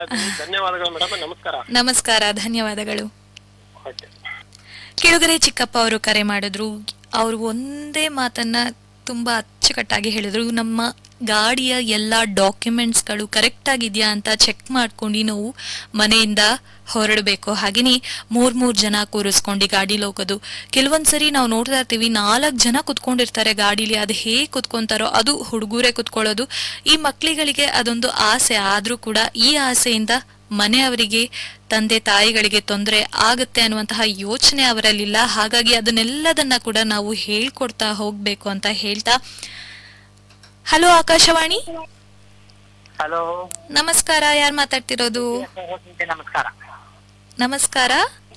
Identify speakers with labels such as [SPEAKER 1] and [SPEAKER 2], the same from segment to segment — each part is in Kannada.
[SPEAKER 1] ಧನ್ಯವಾದಗಳು ಮೇಡಮ್ ನಮಸ್ಕಾರ
[SPEAKER 2] ನಮಸ್ಕಾರ ಧನ್ಯವಾದಗಳು
[SPEAKER 1] ಓಕೆ
[SPEAKER 2] ಕೆಳಗರೆ ಚಿಕ್ಕಪ್ಪ ಅವರು ಕರೆ ಮಾಡಿದ್ರು ಅವರು ಒಂದೇ ಮಾತನ್ನ ತುಂಬಾ ಅಚ್ಚುಕಟ್ಟಾಗಿ ಹೇಳಿದ್ರು ನಮ್ಮ ಗಾಡಿಯ ಎಲ್ಲ ಡಾಕ್ಯುಮೆಂಟ್ಸ್ಗಳು ಕರೆಕ್ಟ್ ಆಗಿದೆಯಾ ಅಂತ ಚೆಕ್ ಮಾಡ್ಕೊಂಡು ನಾವು ಮನೆಯಿಂದ ಹೊರಡಬೇಕು ಹಾಗೆಯೇ ಮೂರ್ ಮೂರ್ ಜನ ಕೂರಿಸ್ಕೊಂಡು ಗಾಡಿಲಿ ಹೋಗೋದು ಕೆಲವೊಂದ್ಸರಿ ನಾವು ನೋಡ್ತಾ ಇರ್ತೀವಿ ನಾಲ್ಕು ಜನ ಕುತ್ಕೊಂಡಿರ್ತಾರೆ ಗಾಡಿಲಿ ಅದು ಹೇಗೆ ಕುತ್ಕೊಂತಾರೋ ಅದು ಹುಡುಗರೇ ಕುತ್ಕೊಳ್ಳೋದು ಈ ಮಕ್ಕಳಿಗಳಿಗೆ ಅದೊಂದು ಆಸೆ ಆದ್ರೂ ಕೂಡ ಈ ಆಸೆಯಿಂದ ಮನೆಯವರಿಗೆ ತಂದೆ ತಾಯಿಗಳಿಗೆ ತೊಂದರೆ ಆಗುತ್ತೆ ಅನ್ನುವಂತಹ ಯೋಚನೆ ಅವರಲ್ಲಿಲ್ಲ ಹಾಗಾಗಿ ಅದನ್ನೆಲ್ಲದನ್ನ ಕೂಡ ನಾವು ಹೇಳ್ಕೊಡ್ತಾ ಹೋಗ್ಬೇಕು ಅಂತ ಹೇಳ್ತಾ ಹಲೋ ಆಕಾಶವಾಣಿ
[SPEAKER 3] ಹಲೋ
[SPEAKER 2] ನಮಸ್ಕಾರ ಯಾರು ಮಾತಾಡ್ತಿರೋದು
[SPEAKER 3] ನಮಸ್ಕಾರ
[SPEAKER 2] ನಮಸ್ಕಾರ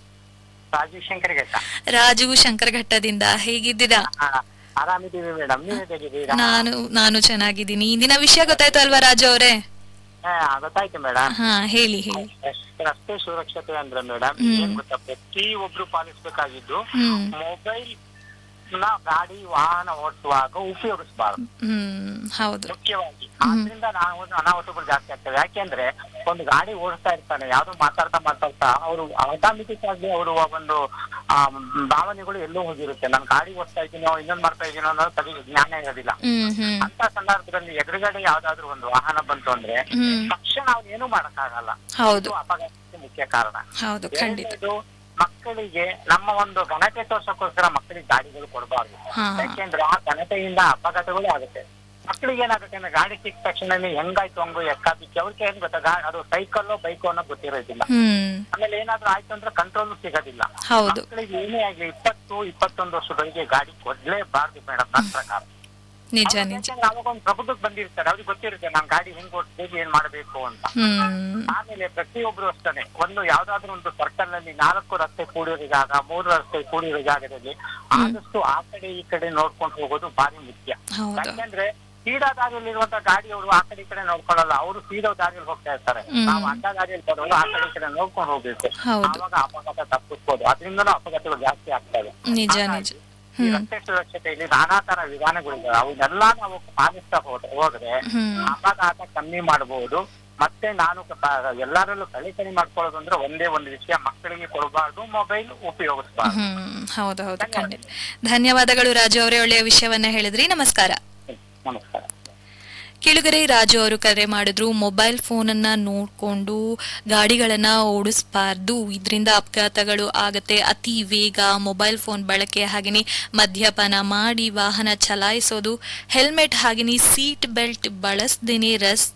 [SPEAKER 3] ರಾಜೀವ್ ಶಂಕರ್ ಘಟ್ಟ
[SPEAKER 2] ರಾಜು ಶಂಕರಘಟ್ಟದಿಂದ ಹೇಗಿದ್ದೀರಾ
[SPEAKER 3] ಹಾ, ಆರಾಮಿದ್ದೀವಿ ಮೇಡಮ್ ನೀವ್ ಹೇಗಿದ್ದೀರಾ
[SPEAKER 2] ನಾನು ನಾನು ಚೆನ್ನಾಗಿದ್ದೀನಿ ಇಂದಿನ ವಿಷಯ ಗೊತ್ತಾಯ್ತು ಅಲ್ವಾ ರಾಜು ಅವರೇ
[SPEAKER 3] ಹಾ ಗೊತ್ತಾಯ್ತು ಮೇಡಮ್
[SPEAKER 2] ಹಾ ಹೇಳಿ ಹೇಳಿ
[SPEAKER 3] ರಸ್ತೆ ಸುರಕ್ಷತೆ ಅಂದ್ರೆ ಮೇಡಮ್
[SPEAKER 2] ಹ್ಮ್.
[SPEAKER 3] ಏನ್ ಗೊತ್ತಾ ಪ್ರತಿ ಒಬ್ರು ಪಾಲಿಸ್ಬೇಕಾಗಿದ್ದು
[SPEAKER 2] ಹ್ಮ್
[SPEAKER 3] ಮೊಬೈಲ್ ನ ಗಾಡಿ ವಾಹನ ಓಡಿಸುವಾಗ ಉಪಯೋಗಿಸಬಾರದು
[SPEAKER 2] ಹ್ಮ್ ಹೌದು
[SPEAKER 3] ಮುಖ್ಯವಾಗಿ ಆದ್ರಿಂದ ನಾವು ಅನಾಹುತಗಳು ಜಾಸ್ತಿ ಆಗ್ತವೆ ಯಾಕೆಂದ್ರೆ ಒಂದು ಗಾಡಿ ಓಡಿಸ್ತಾ ಇರ್ತಾನೆ ಯಾವ್ದು ಮಾತಾಡ್ತಾ ಮಾತಾಡ್ತಾ ಅವರು ಆಟೋಮೆಟಿಕ್ ಆಗಿ ಅವರು ಒಂದು ಆ, ಭಾವನೆಗಳು ಎಲ್ಲೋ ಹೋಗಿರುತ್ತೆ ನಾನು ಗಾಡಿ ಓಡಿಸ್ತಾ ಇದ್ದೀನೋ ಇನ್ನೊಂದ್ ಮಾಡ್ತಾ ಇದೀನೋ ಅನ್ನೋದು ತಲೆಗೆ ಜ್ಞಾನ ಇರೋದಿಲ್ಲ
[SPEAKER 2] ಹ್ಮ್ ಹ್ಮ್
[SPEAKER 3] ಅಂತ ಸಂದರ್ಭದಲ್ಲಿ ಎದುರುಗಡೆ ಯಾವ್ದಾದ್ರು ಒಂದು ವಾಹನ ಬಂತು ಅಂದ್ರೆ
[SPEAKER 2] ಹ್ಮ್
[SPEAKER 3] ತಕ್ಷಣ ಅವ್ನು ಏನು ಮಾಡಕ್ಕಾಗಲ್ಲ
[SPEAKER 2] ಹೌದು
[SPEAKER 3] ಇದು ಅಪಘಾತಕ್ಕೆ ಮುಖ್ಯ ಕಾರಣ
[SPEAKER 2] ಹೌದು ಖಂಡಿತ
[SPEAKER 3] ಎರಡನೇದು ಮಕ್ಕಳಿಗೆ ನಮ್ಮ ಒಂದು ಘನತೆ ತೋರ್ಸಕ್ಕೋಸ್ಕರ ಮಕ್ಕಳಿಗೆ ಗಾಡಿಗಳು ಕೊಡಬಾರ್ದು
[SPEAKER 2] ಹಾ
[SPEAKER 3] ಯಾಕೆಂದ್ರೆ ಆ ಘನತೆಯಿಂದ ಅಪಘಾತಗಳೇ ಆಗುತ್ತೆ ಮಕ್ಕಳಿಗೆ ಏನಾಗುತ್ತೆ ಅಂದ್ರೆ ಗಾಡಿ ಸಿಕ್ಕ ತಕ್ಷಣ ಹೆಂಗಾಯ್ತು ಹಂಗು ಎಕ್ಕ ಬಿಕ್ಕಿ ಅವ್ರಿಗೆ ಏನ್ ಗೊತ್ತಾ ಗಾ- ಅದು ಸೈಕಲ್ಲೋ ಬೈಕೋ ಅನ್ನೋ ಗೊತ್ತಿರೋದಿಲ್ಲ
[SPEAKER 2] ಹ್ಮ್
[SPEAKER 3] ಆಮೇಲೆ ಏನಾದ್ರೂ ಆಯ್ತು ಅಂದ್ರೆ ಕಂಟ್ರೋಲ್ ಸಿಗೋದಿಲ್ಲ
[SPEAKER 2] ಹೌದು
[SPEAKER 3] ಮಕ್ಕಳಿಗೆ ಏನೇ ಆಗ್ಲಿ ಇಪ್ಪತ್ತು ಇಪ್ಪತ್ತೊಂದು ವರ್ಷದವರೆಗೆ ಗಾಡಿ ಕೊಡ್ಲೇಬಾರ್ದು ಮೇಡಮ್ ನನ್ನ ಪ್ರಕಾರ
[SPEAKER 2] ನಿಜ
[SPEAKER 3] ಅವ್ರು
[SPEAKER 2] ನಿಜ
[SPEAKER 3] ಯಾಕಂದ್ರೆ ಅವಾಗ ಒಂದು ಪ್ರಬುದ್ಧಕ್ಕೆ ಬಂದಿರ್ತಾರೆ ಅವ್ರಿಗೆ ಗೊತ್ತಿರುತ್ತೆ ನಾನು ಗಾಡಿ ಹೆಂಗ್ ಓಡಿಸ್ಬೇಕು ಏನ್ ಮಾಡ್ಬೇಕು ಅಂತ
[SPEAKER 2] ಹ್ಮ್
[SPEAKER 3] ಆಮೇಲೆ ಪ್ರತಿಯೊಬ್ರು ಅಷ್ಟೇ ಒಂದು ಯಾವ್ದಾದ್ರು ಒಂದು ಸರ್ಕಲ್ ನಲ್ಲಿ ನಾಲ್ಕು ರಸ್ತೆ ಕೂಡಿರೋ ಜಾಗ ಮೂರು ರಸ್ತೆ ಕೂಡಿರೋ ಜಾಗದಲ್ಲಿ ಆದಷ್ಟು ಆ ಕಡೆ ಈ ಕಡೆ ನೋಡ್ಕೊಂಡು ಹೋಗೋದು ಭಾರಿ ಮುಖ್ಯ
[SPEAKER 2] ಹೌದು
[SPEAKER 3] ಯಾಕೆಂದ್ರೆ ಸೀದಾ ದಾರಿಯಲ್ಲಿರುವಂತ ಗಾಡಿಯವರು ಆ ಕಡೆ ಈ ಕಡೆ ನೋಡ್ಕೊಳ್ಳಲ್ಲ ಅವರು ಸೀದಾ ದಾರಿಯಲ್ಲಿ ಹೋಗ್ತಾ ಇರ್ತಾರೆ
[SPEAKER 2] ಹ್ಮ್.
[SPEAKER 3] ನಾವು ಅಡ್ಡ ದಾರಿಯಲ್ಲಿ ಬರೋರು ಆ ಕಡೆ ಈ ಕಡೆ ನೋಡ್ಕೊಂಡು ಹೋಗ್ಬೇಕು
[SPEAKER 2] ಹೌದು
[SPEAKER 3] ಆವಾಗ ಅಪಘಾತ ತಪ್ಪಿಸ್ಬೋದು ಅದರಿಂದನೂ ಅಪಘಾತಗಳು ಜಾಸ್ತಿ ಆಗ್ತವೆ
[SPEAKER 2] ನಿಜ
[SPEAKER 3] ಹಾಗಾಗಿ
[SPEAKER 2] ನಿಜ
[SPEAKER 3] ಈ
[SPEAKER 2] ಹ್ಮ್
[SPEAKER 3] ರಸ್ತೆ ಸುರಕ್ಷತೆಯಲ್ಲಿ ನಾನಾ ತರ ವಿಧಾನಗಳಿವೆ ಅವನ್ನೆಲ್ಲ ನಾವು ಪಾಲಿಸ್ತಾ ಹೋದ್ರೆ ಹೋದ್ರೆ
[SPEAKER 2] ಹ್ಮ್
[SPEAKER 3] ಅಪಘಾತ ಕಮ್ಮಿ ಮಾಡಬಹುದು ಮತ್ತೆ ನಾನು ಕ- ಎಲ್ಲರಲ್ಲೂ ಕಳಿ ಕಳಿ ಮಾಡ್ಕೊಳ್ಳೋದು ಅಂದ್ರೆ ಒಂದೇ ಒಂದು ವಿಷಯ ಮಕ್ಕಳಿಗೆ ಕೊಡಬಾರ್ದು ಮೊಬೈಲ್ ಉಪಯೋಗಿಸಬಾರ್ದು
[SPEAKER 2] ಹ್ಮ್ ಹೌದು ಹೌದು ಖಂಡಿತ ಧನ್ಯವಾದಗಳು ರಾಜು ಅವರೇ ಒಳ್ಳೆಯ ವಿಷಯವನ್ನ ಹೇಳಿದ್ರಿ ನಮಸ್ಕಾರ
[SPEAKER 3] ನಮಸ್ಕಾರ
[SPEAKER 2] ಕೆಳಗರೆ ರಾಜು ಅವರು ಕರೆ ಮಾಡಿದ್ರು ಮೊಬೈಲ್ ಫೋನ್ ಅನ್ನ ನೋಡ್ಕೊಂಡು ಗಾಡಿಗಳನ್ನ ಓಡಿಸಬಾರ್ದು ಇದರಿಂದ ಅಪಘಾತಗಳು ಆಗತ್ತೆ ಅತಿ ವೇಗ ಮೊಬೈಲ್ ಫೋನ್ ಬಳಕೆ ಹಾಗೆಯೇ ಮದ್ಯಪಾನ ಮಾಡಿ ವಾಹನ ಚಲಾಯಿಸೋದು ಹೆಲ್ಮೆಟ್ ಹಾಗೆಯೇ ಸೀಟ್ ಬೆಲ್ಟ್ ಬಳಸದೇನೆ ರಸ್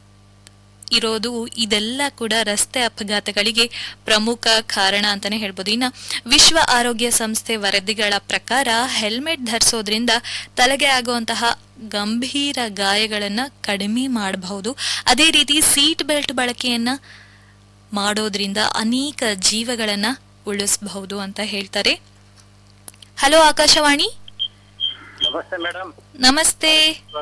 [SPEAKER 2] ಇರೋದು ಇದೆಲ್ಲ ಕೂಡ ರಸ್ತೆ ಅಪಘಾತಗಳಿಗೆ ಪ್ರಮುಖ ಕಾರಣ ಅಂತಾನೆ ಹೇಳ್ಬೋದು ಇನ್ನು ವಿಶ್ವ ಆರೋಗ್ಯ ಸಂಸ್ಥೆ ವರದಿಗಳ ಪ್ರಕಾರ ಹೆಲ್ಮೆಟ್ ಧರಿಸೋದ್ರಿಂದ ತಲೆಗೆ ಆಗುವಂತಹ ಗಂಭೀರ ಗಾಯಗಳನ್ನ ಕಡಿಮೆ ಮಾಡಬಹುದು ಅದೇ ರೀತಿ ಸೀಟ್ ಬೆಲ್ಟ್ ಬಳಕೆಯನ್ನ ಮಾಡೋದ್ರಿಂದ ಅನೇಕ ಜೀವಗಳನ್ನ ಉಳಿಸಬಹುದು ಅಂತ ಹೇಳ್ತಾರೆ ಹಲೋ ಆಕಾಶವಾಣಿ
[SPEAKER 3] ನಮಸ್ತೆ ಮೇಡಮ್
[SPEAKER 2] ನಮಸ್ತೆ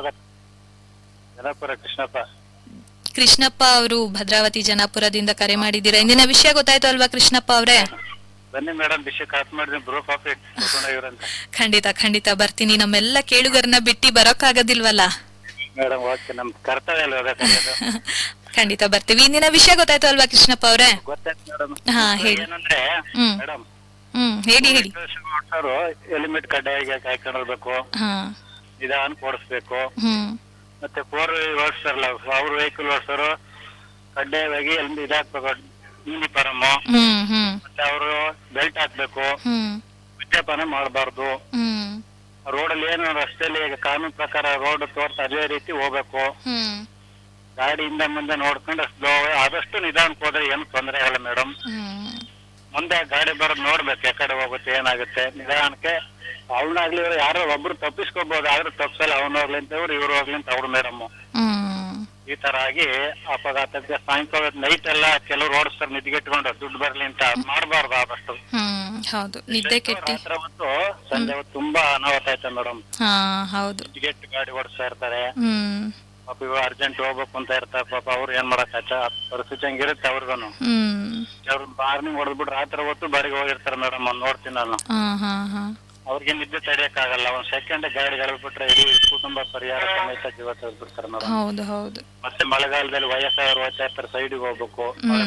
[SPEAKER 3] ಜನಪುರ ಕೃಷ್ಣಪ್ಪ
[SPEAKER 2] ಕೃಷ್ಣಪ್ಪ ಅವರು ಭದ್ರಾವತಿ ಜನಾಪುರದಿಂದ ಕರೆ ಮಾಡಿದ್ದೀರಾ ಇಂದಿನ ವಿಷಯ ಗೊತ್ತಾಯ್ತು ಅಲ್ವಾ ಕೃಷ್ಣಪ್ಪ ಅವರೇ
[SPEAKER 3] ಬನ್ನಿ ಮೇಡಮ್ ವಿಷಯ ಕಾತ್ ಮಾಡಿದ್ರೆ ಬ್ರೋ ಪಾಫಿಟ್ ಕರ್ಕೊಂಡೋಗಿರಂತ
[SPEAKER 2] ಖಂಡಿತ ಖಂಡಿತ ಬರ್ತೀನಿ ನಮ್ಮೆಲ್ಲ ಕೇಳುಗರನ್ನ ಬಿಟ್ಟು ಬರೋಕ್ಕಾಗೋದಿಲ್ವಲ್ಲ
[SPEAKER 3] ಮೇಡಮ್ ಓಕೆ ನಮ್ ಕರ್ತವ್ಯ ಅಲ್ವಾ ಅದು ಕರೆಯೋದು
[SPEAKER 2] ಖಂಡಿತ ಬರ್ತೀವಿ ಇಂದಿನ ವಿಷಯ ಗೊತ್ತಾಯ್ತು ಅಲ್ವಾ ಕೃಷ್ಣಪ್ಪ ಅವರೇ
[SPEAKER 3] ಗೊತ್ತಾಯ್ತು ಮೇಡಮ್
[SPEAKER 2] ಹಾ, ಹೇಳಿ.
[SPEAKER 3] ಏನಂದ್ರೆ
[SPEAKER 2] ಹ್ಮ್.
[SPEAKER 3] ಮೇಡಮ್
[SPEAKER 2] ಹ್ಮ್ ಹೇಳಿ ಹೇಳಿ
[SPEAKER 3] ಓಡ್ಸೋರು ಹೆಲ್ಮೆಟ್ ಕಡ್ಡಾಯ ಹಾಕೊಂಡಿರ್ಬೇಕು
[SPEAKER 2] ಹಾ
[SPEAKER 3] ನಿಧಾನ ಓಡಿಸ್ಬೇಕು
[SPEAKER 2] ಹ್ಮ್
[SPEAKER 3] ಮತ್ತೆ ಫೋರ್ ಓಡಿಸ್ತಾರಲ್ಲ ಅವ್ರ ವೆಹಿಕಲ್ ಓಡಿಸೋರು ಕಡ್ಡಾಯವಾಗಿ ಎಲ್ಲಿ ಇದಾಕ್ಬೇಕು ಯೂನಿಫಾರ್ಮ್
[SPEAKER 2] ಹ್ಮ್ ಹ್ಮ್
[SPEAKER 3] ಮತ್ತೆ ಅವರು ಬೆಲ್ಟ್ ಹಾಕ್ಬೇಕು
[SPEAKER 2] ಹ್ಮ್
[SPEAKER 3] ವಿದ್ಯಾಪಾನ ಮಾಡಬಾರ್ದು
[SPEAKER 2] ಹ್ಮ್
[SPEAKER 3] ರೋಡಲ್ಲಿ ಏನು ರಸ್ತೆಯಲ್ಲಿ ಈಗ ಕಾನೂನು ಪ್ರಕಾರ ರೋಡ್ ತೋರ್ತ ಅದೇ ರೀತಿ ಹೋಗ್ಬೇಕು
[SPEAKER 2] ಹ್ಮ್
[SPEAKER 3] ಗಾಡಿಯಿಂದ ಮುಂದೆ ನೋಡ್ಕೊಂಡು ಸ್ಲೋ ಆದಷ್ಟು ನಿಧಾನಕ್ಕೆ ಹೋದ್ರೆ ಏನು ತೊಂದರೆ ಆಗಲ್ಲ ಮೇಡಮ್
[SPEAKER 2] ಹ್ಮ್
[SPEAKER 3] ಮುಂದೆ ಗಾಡಿ ಬರೋದ್ ನೋಡ್ಬೇಕು ಯಾಕಡೆ ಹೋಗುತ್ತೆ ಏನಾಗುತ್ತೆ ನಿಧಾನಕ್ಕೆ ಅವನಾಗ್ಲಿ ಇವ್ರು ಯಾರೋ ಒಬ್ರು ತಪ್ಪಿಸ್ಕೋಬಹುದು ಆದ್ರೂ ತಪ್ಸಲ್ಲ ಅವ್ನು ಹೋಗ್ಲಿ ಅಂತ ಇವ್ರು ಇವ್ರು ಹೋಗ್ಲಿ ಅಂತ ಅವ್ರು ಮೇಡಮ್
[SPEAKER 2] ಹ್ಮ್
[SPEAKER 3] ಈ ತರ ಆಗಿ ಅಪಘಾತಕ್ಕೆ ಸಾಯಂಕಾಲ ನೈಟ್ ಎಲ್ಲ ಕೆಲವ್ರು ಓಡಿಸ್ತಾರೆ ನಿದ್ಗೆಟ್ಕೊಂಡು ದುಡ್ಡು ಬರ್ಲಿ ಅಂತ ಮಾಡಬಾರ್ದು ಆದಷ್ಟು
[SPEAKER 2] ಹ್ಮ್ ಹೌದು ನಿದ್ದೆ ಕೆಟ್ಟಿ
[SPEAKER 3] ರಾತ್ರಿ ಹೊತ್ತು ಸಂಜೆ ಹೊತ್ತು ತುಂಬಾ ಅನಾಹುತ ಆಯ್ತು ಮೇಡಮ್
[SPEAKER 2] ಹಾ ಹೌದು
[SPEAKER 3] ನಿದ್ಗೆಟ್ಟು ಗಾಡಿ ಓಡಿಸ್ತಾ ಇರ್ತಾರೆ
[SPEAKER 2] ಹ್ಮ್
[SPEAKER 3] ಪಾಪ ಇವಾಗ ಅರ್ಜೆಂಟ್ ಹೋಗ್ಬೇಕು ಅಂತ ಇರ್ತಾರೆ ಪಾಪ ಅವ್ರು ಏನ್ ಮಾಡಕ್ ಆಯ್ತ ಪರಿಸ್ಥಿತಿ ಹಂಗಿರುತ್ತೆ ಅವ್ರಿಗೂನು
[SPEAKER 2] ಹ್ಮ್
[SPEAKER 3] ಅವ್ರು ಮಾರ್ನಿಂಗ್ ಹೊಡೆದ್ಬಿಟ್ಟು ರಾತ್ರಿ ಹೊತ್ತು ಬಾರಿಗೆ ಹೋಗಿರ್ತಾರೆ ಮೇಡಮ್ ನೋಡ್ತೀನಿ ನಾನು
[SPEAKER 2] ಹಾ ಹಾ ಹಾ
[SPEAKER 4] ಅವ್ರಿಗೆ ನಿದ್ದೆ ತಡೆಯಕ್ಕಾಗಲ್ಲ ಒಂದ್ ಸೆಕೆಂಡ್ ಗಾಡಿ ಬಿಟ್ರೆ ಇಡೀ ಕುಟುಂಬ ಪರಿಹಾರ ಸಮೇತ ಜೀವ ತೆಗೆದ್ಬಿಡ್ತಾರೆ ಮೇಡಮ್
[SPEAKER 2] ಹೌದು ಹೌದು
[SPEAKER 4] ಮತ್ತೆ ಮಳೆಗಾಲದಲ್ಲಿ ವಯಸ್ಸಾಯವರು ಹೋಗ್ತಾ ಇರ್ತಾರೆ ಸೈಡ್ಗೆ ಹೋಗ್ಬೇಕು
[SPEAKER 2] ಹ್ಮ್